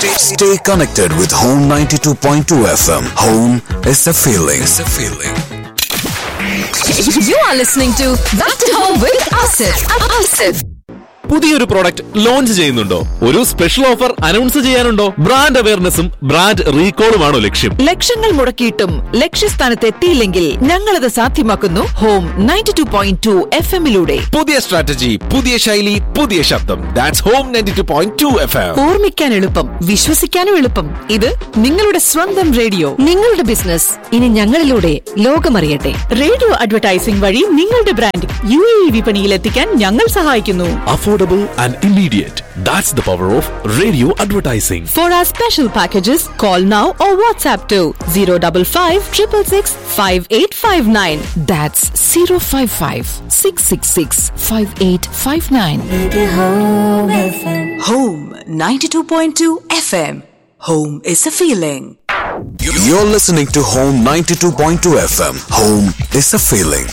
Stay, stay connected with Home 92.2 FM. Home is a feeling. It's a feeling. You are listening to Back to Home with Asif. Asif. പുതിയൊരു product launch ചെയ്യുന്നുണ്ടോ ഒരു special offer announce ചെയ്യാനുണ്ടോ brand അവയർനെസ്സും brand റീകോളുമാണോ ലക്ഷ്യം ലക്ഷങ്ങൾ മുടക്കിയിട്ടും ലക്ഷ്യസ്ഥാനത്ത് എത്തിയില്ലെങ്കിൽ ഞങ്ങളത് സാധ്യമാക്കുന്നു home ninety two point two F എമ്മിലൂടെ പുതിയ സ്ട്രാറ്റജി പുതിയ ശൈലി പുതിയ ശബ്ദം that's home ninety two point two F M ഓർമ്മിക്കാൻ എളുപ്പം വിശ്വസിക്കാനും എളുപ്പം ഇത് നിങ്ങളുടെ സ്വന്തം റേഡിയോ നിങ്ങളുടെ ബിസിനസ് ഇനി ഞങ്ങളിലൂടെ ലോകമറിയട്ടെ റേഡിയോ അഡ്വർടൈസിംഗ് വഴി നിങ്ങളുടെ ബ്രാൻഡ് യു എ വിപണിയിൽ എത്തിക്കാൻ ഞങ്ങൾ സഹായിക്കുന്നു affordable and immediate that's the power of radio advertising for our special packages call now or WhatsApp two zero double five triple six five eight five nine that's zero five five six six six five eight five nine Home 92.2 FM. Home is a feeling. You're listening to Home 92.2 FM. Home is a feeling.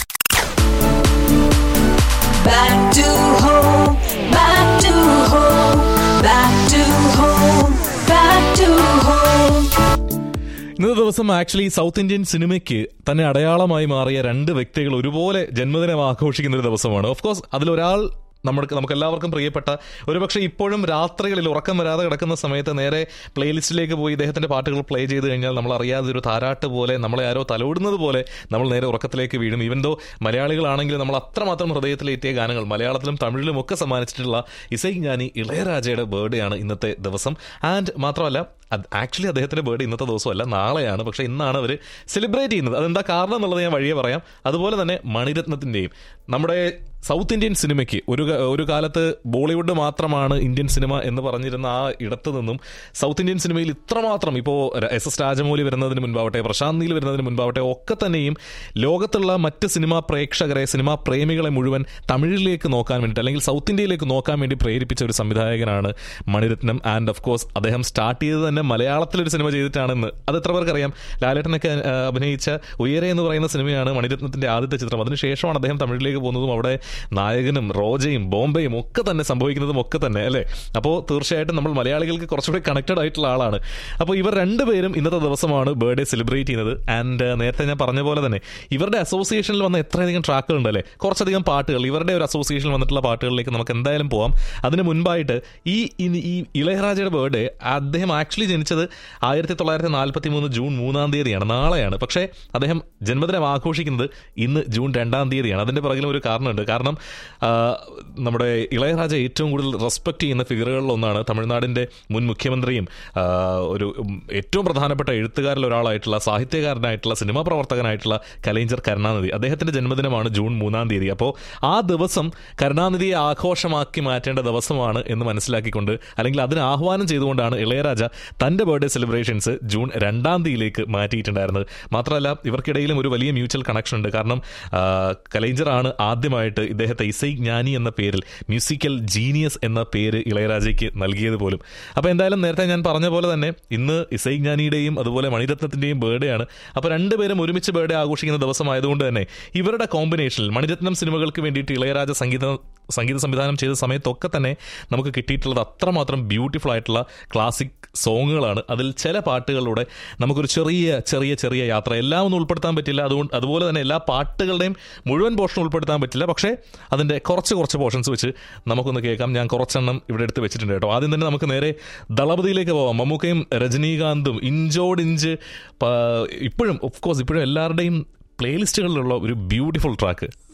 Back to home, back to home, back to home, back to home. ഇന്നത്തെ ദിവസം actually south Indian സിനിമയ്ക്ക് തന്നെ അടയാളമായി മാറിയ രണ്ട് വ്യക്തികൾ ഒരുപോലെ ജന്മദിനം ആഘോഷിക്കുന്ന ഒരു ദിവസമാണ് ഓഫ് കോഴ്സ് അതിലൊരാൾ നമ്മുടെ നമുക്ക് എല്ലാവർക്കും പ്രിയപ്പെട്ട ഒരുപക്ഷെ ഇപ്പോഴും രാത്രികളിൽ ഉറക്കം വരാതെ കിടക്കുന്ന സമയത്ത് നേരെ പ്ലേലിസ്റ്റിലേക്ക് പോയി ഇദ്ദേഹത്തിന്റെ പാട്ടുകൾ പ്ലേ ചെയ്ത് കഴിഞ്ഞാൽ നമ്മൾ അറിയാതെ ഒരു താരാട്ട് പോലെ നമ്മളെ ആരോ തലോടുന്നത് പോലെ നമ്മൾ നേരെ ഉറക്കത്തിലേക്ക് വീഴും ഈവൻ ദോ മലയാളികളാണെങ്കിൽ നമ്മൾ അത്രമാത്രം ഹൃദയത്തിലേറ്റിയ ഗാനങ്ങൾ മലയാളത്തിലും തമിഴിലും ഒക്കെ സമ്മാനിച്ചിട്ടുള്ള ഇസൈ ജ്ഞാനി ഇളയരാജയുടെ ബർത്ത്ഡേ ആണ് ഇന്നത്തെ ദിവസം ആൻഡ് മാത്രമല്ല ആക്ച്വലി അദ്ദേഹത്തിന്റെ ബർത്ത്ഡേ ഇന്നത്തെ ദിവസമല്ല നാളെയാണ് പക്ഷെ ഇന്നാണ് അവർ സെലിബ്രേറ്റ് ചെയ്യുന്നത് അതെന്താ കാരണം എന്നുള്ളത് ഞാൻ വഴിയെ പറയാം അതുപോലെ തന്നെ മണിരത്നത്തിന്റെയും നമ്മുടെ സൗത്ത് ഇന്ത്യൻ സിനിമയ്ക്ക് ഒരു ക- ഒരു കാലത്ത് ബോളിവുഡ് മാത്രമാണ് ഇന്ത്യൻ സിനിമ എന്ന് പറഞ്ഞിരുന്ന ആ ഇടത്ത് നിന്നും സൗത്ത് ഇന്ത്യൻ സിനിമയിൽ ഇത്രമാത്രം ഇപ്പോൾ എസ് എസ് രാജമൗലി വരുന്നതിന് മുൻപാവട്ടെ പ്രശാന്ത് നീൽ വരുന്നതിന് മുൻപാവട്ടെ ഒക്കെ തന്നെയും ലോകത്തുള്ള മറ്റ് സിനിമാ പ്രേക്ഷകരെ സിനിമാ പ്രേമികളെ മുഴുവൻ തമിഴിലേക്ക് നോക്കാൻ വേണ്ടിയിട്ട് അല്ലെങ്കിൽ സൗത്ത് ഇന്ത്യയിലേക്ക് നോക്കാൻ വേണ്ടി പ്രേരിപ്പിച്ച ഒരു സംവിധായകനാണ് മണിരത്നം ആൻഡ് ഓഫ് കോഴ്സ് അദ്ദേഹം സ്റ്റാർട്ട് ചെയ്തത് തന്നെ മലയാളത്തിലൊരു സിനിമ ചെയ്തിട്ടാണെന്ന് അത് എത്ര പേർക്കറിയാം ലാലേട്ടനൊക്കെ ആ, അഭിനയിച്ച ഉയരെ എന്ന് പറയുന്ന സിനിമയാണ് മണിരത്നത്തിന്റെ ആദ്യത്തെ ചിത്രം അതിനുശേഷമാണ് അദ്ദേഹം തമിഴിലേക്ക് പോകുന്നതും അവിടെ നായകനും റോജയും ബോംബെയും ഒക്കെ തന്നെ സംഭവിക്കുന്നതും ഒക്കെ തന്നെ അല്ലേ അപ്പോൾ തീർച്ചയായിട്ടും നമ്മൾ മലയാളികൾക്ക് കുറച്ചുകൂടി കണക്റ്റഡ് ആയിട്ടുള്ള ആളാണ് അപ്പോൾ ഇവർ രണ്ടുപേരും ഇന്നത്തെ ദിവസമാണ് ബർത്ത്ഡേ സെലിബ്രേറ്റ് ചെയ്യുന്നത് ആൻഡ് നേരത്തെ ഞാൻ പറഞ്ഞ പോലെ തന്നെ ഇവരുടെ അസോസിയേഷനിൽ വന്ന എത്രയധികം ട്രാക്കുകൾ ഉണ്ടല്ലേ കുറച്ചധികം പാട്ടുകൾ ഇവരുടെ ഒരു അസോസിയേഷനിൽ വന്നിട്ടുള്ള പാട്ടുകളിലേക്ക് നമുക്ക് എന്തായാലും പോവാം അതിന് മുൻപായിട്ട് ഈ ഇനി- ഈ ഇളയരാജയുടെ ബർത്ത്ഡേ അദ്ദേഹം ആക്ച്വലി ജനിച്ചത് ആയിരത്തി തൊള്ളായിരത്തി നാൽപ്പത്തി മൂന്ന് ജൂൺ മൂന്നാം തീയതിയാണ് നാളെയാണ് പക്ഷേ അദ്ദേഹം ജന്മദിനം ആഘോഷിക്കുന്നത് ഇന്ന് ജൂൺ രണ്ടാം തീയതിയാണ് അതിന്റെ പുറകിലും ഒരു കാരണമുണ്ട് കാരണം ആ, നമ്മുടെ ഇളയരാജ ഏറ്റവും കൂടുതൽ റെസ്പെക്ട് ചെയ്യുന്ന ഫിഗറുകളിൽ ഒന്നാണ് തമിഴ്നാടിന്റെ മുൻ മുഖ്യമന്ത്രിയും ആ, ഒരു ഉം, ഏറ്റവും പ്രധാനപ്പെട്ട എഴുത്തുകാരിൽ ഒരാളായിട്ടുള്ള സാഹിത്യകാരനായിട്ടുള്ള സിനിമാ പ്രവർത്തകനായിട്ടുള്ള കലൈഞ്ചർ കരുണാനിധി അദ്ദേഹത്തിന്റെ ജന്മദിനമാണ് ജൂൺ മൂന്നാം തീയതി അപ്പോൾ ആ ദിവസം കരുണാനിധിയെ ആഘോഷമാക്കി മാറ്റേണ്ട ദിവസമാണ് എന്ന് മനസ്സിലാക്കിക്കൊണ്ട് അല്ലെങ്കിൽ അതിന് ആഹ്വാനം ചെയ്തുകൊണ്ടാണ് ഇളയരാജ തന്റെ ബർത്ത്ഡേ സെലിബ്രേഷൻസ് ജൂൺ രണ്ടാം തീയതിയിലേക്ക് മാറ്റിയിട്ടുണ്ടായിരുന്നത് മാത്രമല്ല ഇവർക്കിടയിലും ഒരു വലിയ മ്യൂച്വൽ കണക്ഷൻ ഉണ്ട് കാരണം ആ, കലൈഞ്ചറാണ് ആദ്യമായിട്ട് ഇദ്ദേഹത്തെ ഇസൈ ജ്ഞാനി എന്ന പേരിൽ മ്യൂസിക്കൽ ജീനിയസ് എന്ന പേര് ഇളയരാജയ്ക്ക് നൽകിയത് പോലും അപ്പോൾ എന്തായാലും നേരത്തെ ഞാൻ പറഞ്ഞ പോലെ തന്നെ ഇന്ന് ഇസൈ ജ്ഞാനിയുടെയും അതുപോലെ മണിരത്നത്തിന്റെയും ബർത്ത്ഡേ ആണ് അപ്പോൾ രണ്ടുപേരും ഒരുമിച്ച് ബർത്ത്ഡേ ആഘോഷിക്കുന്ന ദിവസമായതുകൊണ്ട് തന്നെ ഇവരുടെ കോമ്പിനേഷനിൽ മണിരത്നം സിനിമകൾക്ക് വേണ്ടിയിട്ട് ഇളയരാജ സംഗീത സംഗീത സംവിധാനം ചെയ്ത സമയത്തൊക്കെ തന്നെ നമുക്ക് കിട്ടിയിട്ടുള്ളത് അത്രമാത്രം ബ്യൂട്ടിഫുൾ ആയിട്ടുള്ള ക്ലാസിക് സോങ്ങുകളാണ് അതിൽ ചില പാട്ടുകളിലൂടെ നമുക്കൊരു ചെറിയ ചെറിയ ചെറിയ യാത്ര എല്ലാം ഒന്നും ഉൾപ്പെടുത്താൻ പറ്റില്ല അതുകൊണ്ട് അതുപോലെ തന്നെ എല്ലാ പാട്ടുകളുടെയും മുഴുവൻ പോർഷൻ ഉൾപ്പെടുത്താൻ പറ്റില്ല പക്ഷേ അതിൻ്റെ കുറച്ച് കുറച്ച് പോർഷൻസ് വെച്ച് നമുക്കൊന്ന് കേൾക്കാം ഞാൻ കുറച്ചെണ്ണം ഇവിടെ എടുത്ത് വെച്ചിട്ടുണ്ട് കേട്ടോ ആദ്യം തന്നെ നമുക്ക് നേരെ ദളപതിയിലേക്ക് പോവാം മമ്മൂക്കയും രജനീകാന്തും ഇഞ്ചോടിഞ്ച് പ- ഇപ്പോഴും ഓഫ് കോഴ്സ് ഇപ്പോഴും എല്ലാവരുടെയും പ്ലേലിസ്റ്റുകളിലുള്ള ഒരു ബ്യൂട്ടിഫുൾ ട്രാക്ക്